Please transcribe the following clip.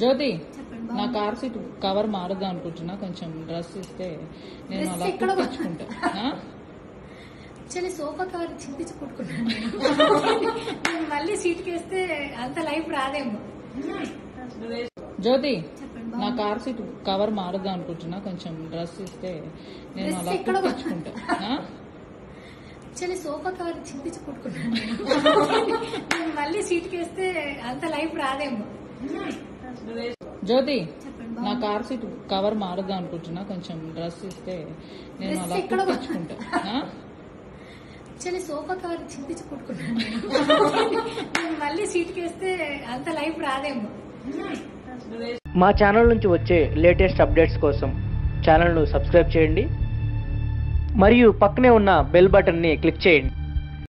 జ్యోతి చెప్పండి నా car seat cover మారుద్దాం అనుకుంటున్నా కొంచెం డ్రెస్ ఇస్తే నేను Dress అలా ఎక్కడ కుట్టించుకుంటా ఆ? యాక్చువల్లీ సోఫా కవర్ చింపించి కుట్టుకున్నాను నేను. నేను మళ్ళీ సీట్కి వేస్తే అంత లైఫ్ రాదేమో జ్యోతి చెప్పండి నా కార్ సీట్ కవర్ మారుద్దాం అనుకుంటున్నా కొంచెం డ్రెస్ ఇస్తే నేను Dress అలా ఎక్కడ కుట్టించుకుంటా ఆ? యాక్చువల్లీ సోఫా కవర్ చింపించి కుట్టుకున్నాను నేను. నేను మళ్ళీ సీట్కి వేస్తే అంత లైఫ్ రాదేమో జ్యోతి చెప్పండి నా కార్ సీట్ కవర్ మారుద్దాం అనుకుంటున్నా కొంచెం డ్రెస్ ఇస్తే నేను Dress అలా ఎక్కడ కుట్టించుకుంటా ఆ? యాక్చువల్లీ సోఫా కవర్ చింపించి కుట్టుకున్నాను నేను. నేను మళ్ళీ సీట్కి వేస్తే అంత లైఫ్ రాదేమో మా ఛానల్ నుంచి వచ్చే లేటెస్ట్ అప్డేట్స్ కోసం ఛానల్ను సబ్స్క్రైబ్ చేయండి మరియు పక్కనే ఉన్న బెల్ బటన్ని క్లిక్ చేయండి